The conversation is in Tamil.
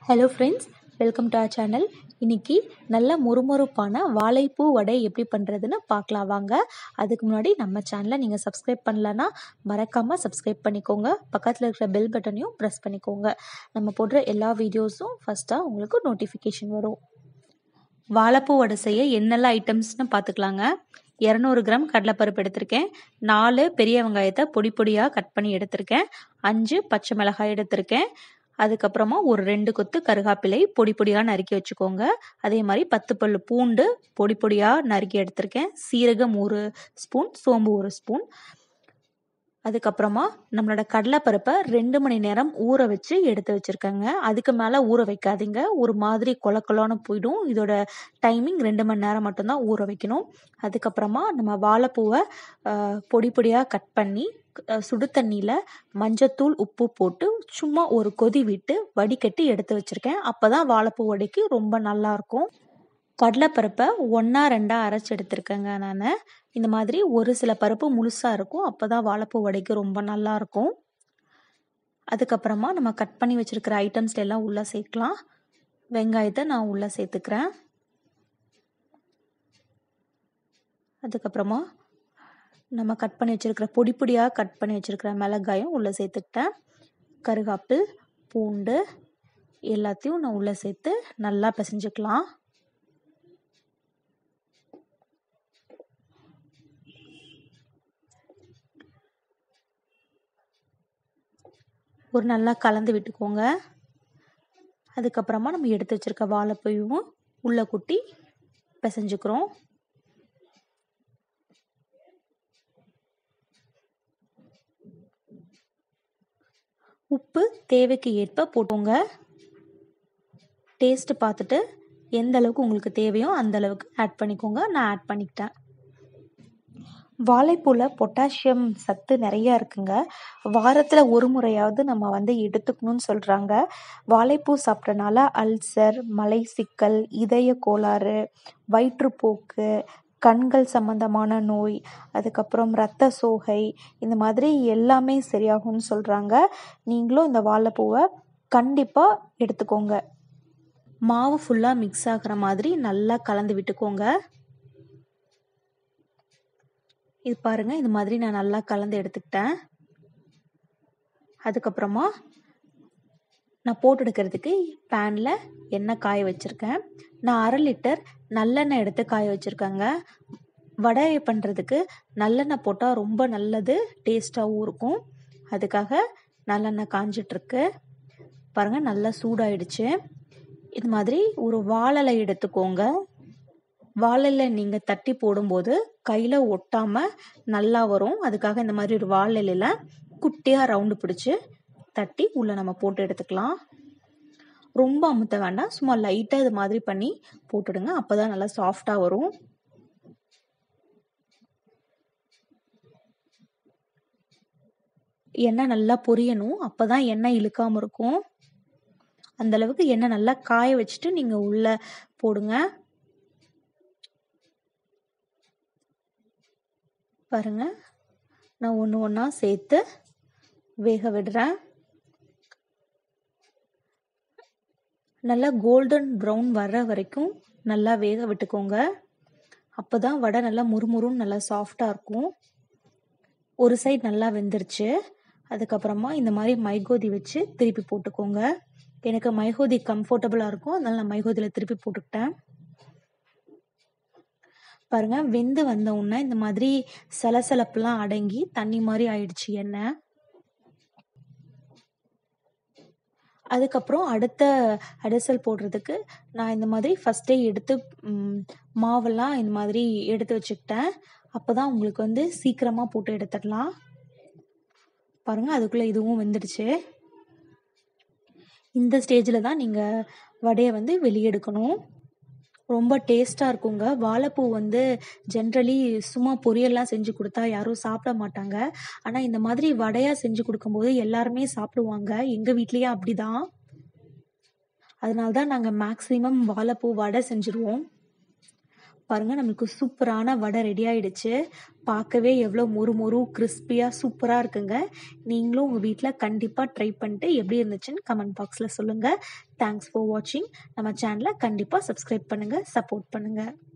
hello friends welcome to our channel இன்னைக்கு நல்ல மொறுமொறுப்பான வாழைப்பூ வடை எப்படி பண்ணுறதுன்னு பார்க்கலாம் வாங்க அதுக்கு முன்னாடி நம்ம சேனலை நீங்கள் சப்ஸ்கிரைப் பண்ணலன்னா மறக்காமல் சப்ஸ்கிரைப் பண்ணிக்கோங்க பக்கத்தில் இருக்கிற பெல் பட்டனையும் ப்ரெஸ் பண்ணிக்கோங்க நம்ம போடுற எல்லா வீடியோஸும் ஃபஸ்ட்டாக உங்களுக்கு நோட்டிஃபிகேஷன் வரும் வாழைப்பூ வடை செய்ய என்னெல்லாம் ஐட்டம்ஸ்னு பார்த்துக்கலாங்க இரநூறு கிராம் கடலைப்பருப்பு எடுத்திருக்கேன் நாலு பெரிய வெங்காயத்தை பொடி பொடியாக கட் பண்ணி எடுத்திருக்கேன் அஞ்சு பச்சை மிளகாய் எடுத்திருக்கேன் அதுக்கப்புறமா ஒரு ரெண்டு கொத்து கருகாப்பிலை பொடி பொடியாக நறுக்கி வச்சுக்கோங்க அதே மாதிரி பத்து பல் பூண்டு பொடி பொடியாக நறுக்கி எடுத்திருக்கேன் சீரகம் ஒரு ஸ்பூன் சோம்பு ஒரு ஸ்பூன் அதுக்கப்புறமா நம்மளோட கடலைப்பருப்பை ரெண்டு மணி நேரம் ஊற வச்சு எடுத்து வச்சுருக்கேங்க அதுக்கு மேலே ஊற வைக்காதீங்க ஒரு மாதிரி கொல கொலன்னு போயிடும் இதோட டைமிங் ரெண்டு மணி நேரம் மட்டும்தான் ஊற வைக்கணும் அதுக்கப்புறமா நம்ம வாழைப்பூவை பொடி பொடியாக கட் பண்ணி சுடு தண்ணியில் மஞ்சத்தூள் உப்பு போட்டு சும்மா ஒரு கொதி விட்டு வடிகட்டி எடுத்து வச்சுருக்கேன் அப்போ தான் வாழைப்பூ வடைக்கு ரொம்ப நல்லாயிருக்கும் கடலைப்பருப்பை ஒன்றா ரெண்டாக அரைச்சி எடுத்திருக்கேங்க நான் இந்த மாதிரி ஒரு சில பருப்பு முழுசாக இருக்கும் அப்போ தான் வாழைப்பூ வடைக்கு ரொம்ப நல்லாயிருக்கும் அதுக்கப்புறமா நம்ம கட் பண்ணி வச்சுருக்கிற ஐட்டம்ஸ்ல எல்லாம் உள்ளே சேர்க்கலாம் வெங்காயத்தை நான் உள்ளே சேர்த்துக்கிறேன் அதுக்கப்புறமா நம்ம கட் பண்ணி வச்சுருக்கிற பொடி பொடியாக கட் பண்ணி வச்சுருக்கிற மிளகாயும் உள்ளே சேர்த்துக்கிட்டேன் கருகாப்பில் பூண்டு எல்லாத்தையும் நான் உள்ளே சேர்த்து நல்லா பிசைஞ்சுக்கலாம் ஒரு நல்லா கலந்து விட்டுக்கோங்க அதுக்கப்புறமா நம்ம எடுத்து வச்சுருக்க வாழைப்பூவும் உள்ளே குட்டி பிசைஞ்சுக்கிறோம் உப்பு தேவைக்கு ஏற்ப போட்டுங்க டேஸ்ட்டு பார்த்துட்டு எந்த அளவுக்கு உங்களுக்கு தேவையோ அந்த அளவுக்கு ஆட் பண்ணிக்கோங்க நான் ஆட் பண்ணிக்கிட்டேன் வாழைப்பூவில் பொட்டாசியம் சத்து நிறையா இருக்குங்க வாரத்தில் ஒரு முறையாவது நம்ம வந்து எடுத்துக்கணும்னு சொல்கிறாங்க வாழைப்பூ சாப்பிட்றனால அல்சர் மலை சிக்கல் இதய கோளாறு வயிற்றுப்போக்கு கண்கள் சம்பந்தமான நோய் அதுக்கப்புறம் இரத்த சோகை இந்த மாதிரி எல்லாமே சரியாகும்னு சொல்கிறாங்க நீங்களும் இந்த வாழைப்பூவை கண்டிப்பாக எடுத்துக்கோங்க மாவு ஃபுல்லாக மிக்ஸ் ஆகிற மாதிரி நல்லா கலந்து விட்டுக்கோங்க இது பாருங்க இது மாதிரி நான் நல்லா கலந்து எடுத்துக்கிட்டேன் அதுக்கப்புறமா நான் போட்டு எடுக்கிறதுக்கு பேனில் எண்ணெய் காய வச்சுருக்கேன் நான் அரை லிட்டர் நல்லெண்ணெய் எடுத்து காய வச்சுருக்கேங்க வடை பண்ணுறதுக்கு நல்லெண்ணெய் போட்டால் ரொம்ப நல்லது டேஸ்ட்டாகவும் இருக்கும் அதுக்காக நல்லெண்ணெய் காஞ்சிட்ருக்கு பாருங்கள் நல்லா சூடாயிடுச்சு இது மாதிரி ஒரு வாழலை எடுத்துக்கோங்க வாழலை நீங்கள் தட்டி போடும்போது கையில் ஒட்டாமல் நல்லா வரும் அதுக்காக இந்த மாதிரி ஒரு வாழலையில் குட்டியாக ரவுண்டு பிடிச்சி தட்டி உள்ளே நம்ம போட்டு எடுத்துக்கலாம் ரொம்ப அமுத்த வேண்டாம் சும்மா லைட்டாக இது மாதிரி பண்ணி போட்டுடுங்க அப்போ தான் நல்லா சாஃப்டாக வரும் எண்ணெய் நல்லா பொரியணும் அப்போ தான் எண்ணெய் இழுக்காமல் இருக்கும் அந்த அளவுக்கு எண்ணெய் நல்லா காய வச்சுட்டு நீங்கள் உள்ளே போடுங்க பாருங்க நான் ஒன்று ஒன்றா சேர்த்து வேக விடுறேன் நல்லா கோல்டன் ப்ரௌன் வர்ற வரைக்கும் நல்லா வேக விட்டுக்கோங்க அப்போ தான் வடை நல்லா முறுமுறுன்னு நல்லா சாஃப்டாக இருக்கும் ஒரு சைடு நல்லா வெந்துருச்சு அதுக்கப்புறமா இந்த மாதிரி மைகோதி வச்சு திருப்பி போட்டுக்கோங்க எனக்கு மைகோதி கம்ஃபர்டபுளாக இருக்கும் அதனால நான் மைகோதியில் திருப்பி போட்டுக்கிட்டேன் பாருங்க வெந்து வந்த உடனே இந்த மாதிரி சலசலப்புலாம் அடங்கி தண்ணி மாதிரி ஆயிடுச்சு எண்ணெய் அதுக்கப்புறம் அடுத்த அடைசல் போடுறதுக்கு நான் இந்த மாதிரி ஃபஸ்ட்டே எடுத்து மாவெல்லாம் இந்த மாதிரி எடுத்து வச்சுக்கிட்டேன் அப்போ தான் உங்களுக்கு வந்து சீக்கிரமாக போட்டு எடுத்துடலாம் பாருங்கள் அதுக்குள்ளே இதுவும் வெந்துடுச்சு இந்த ஸ்டேஜில் தான் நீங்கள் வடையை வந்து வெளியே எடுக்கணும் ரொம்ப டேஸ்ட்டாக இருக்குங்க வாழைப்பூ வந்து ஜென்ரலி சும்மா பொரியல்லாம் செஞ்சு கொடுத்தா யாரும் சாப்பிட மாட்டாங்க ஆனால் இந்த மாதிரி வடையாக செஞ்சு கொடுக்கும்போது எல்லாருமே சாப்பிடுவாங்க எங்கள் வீட்லேயும் அப்படி தான் அதனால தான் நாங்கள் மேக்ஸிமம் வாழைப்பூ வடை செஞ்சுருவோம் பாருங்கள் நம்மளுக்கு சூப்பரான வடை ரெடி ஆயிடுச்சு பார்க்கவே எவ்வளோ மொறு மொறு கிறிஸ்பியாக சூப்பராக இருக்குங்க நீங்களும் உங்கள் வீட்டில் கண்டிப்பாக ட்ரை பண்ணிட்டு எப்படி இருந்துச்சுன்னு கமெண்ட் பாக்ஸில் சொல்லுங்கள் தேங்க்ஸ் ஃபார் வாட்சிங் நம்ம சேனலை கண்டிப்பாக சப்ஸ்கிரைப் பண்ணுங்கள் சப்போர்ட் பண்ணுங்கள்